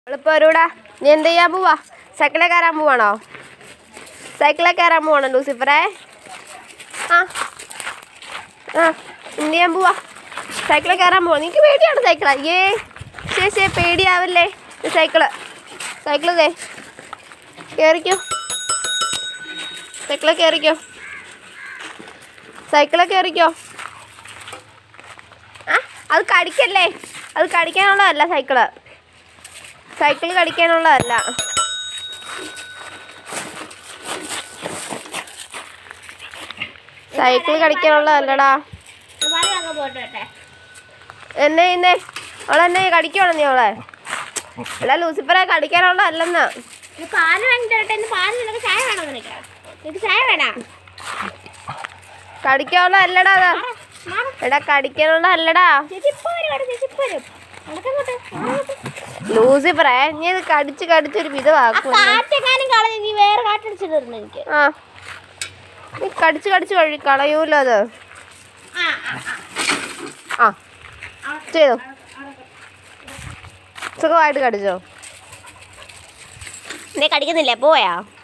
നമ്മളിപ്പോൾ ഒരുകൂടാ നീ എന്ത് ചെയ്യാൻ പോവാ സൈക്കിളെ കയറാൻ പോവാണോ സൈക്കിളെ കയറാൻ പോവാണോ ലൂസിഫറേ ആ ആ എന്ത് ചെയ്യാൻ പോവാ സൈക്കിളെ കയറാൻ പോവാ നിനക്ക് പേടിയാണ് സൈക്കിള ഏ ശരി ശരി പേടിയാവല്ലേ ഇത് സൈക്കിള് സൈക്കിള് ദേ കയറിക്കോ സൈക്കിളെ കയറിക്കോ സൈക്കിളെ കയറിക്കോ ആ അത് കടിക്കല്ലേ അത് കടിക്കാനുള്ളതല്ല സൈക്കിള് സൈക്കിൾ കടിക്കാനുള്ളതല്ല സൈക്കിൾ കടിക്കാനുള്ളതല്ലടാ പാല് വാങ്ങാൻ പോയിട്ട് വരട്ടെ എന്നെ ഇന്നേ അവളെന്നെ കടിക്കുവാണോ നീ അവളെ അല്ല ലൂസിഫറെ കടിക്കാനുള്ളതല്ലെന്ന് ഇത് പാല് വാങ്ങിട്ട് വരട്ടെ ഇന്ന് പാല് നിനക്ക് ചായ വേണോ നിനക്ക് നിനക്ക് ചായ വേണോ കടിക്കാനുള്ളതല്ലടാ അത് എടാ കടിക്കാനുള്ളതല്ലടാ ചേച്ചി ഇപ്പൊ വരും കേട്ടോ ചേച്ചി ഇപ്പൊ വരും നടക്കങ്ങോട്ട് ലൂസിഫറെ നീ ഇത് കടിച്ച് കടിച്ചൊരു വിധമാക്കും കാറ്റെങ്ങാനും കളഞ്ഞ് നീ വേറെ കാറ്റടിച്ചിട്ട് തരുന്നു എനിക്ക് ആ നീ കടിച്ച് കടിച്ച് കഴി കളയൂല്ലോ അത് ആ ആ, ആ ചെയ്തു സുഖമായിട്ട് കടിച്ചോ നീ കടിക്കുന്നില്ലേ പോയാ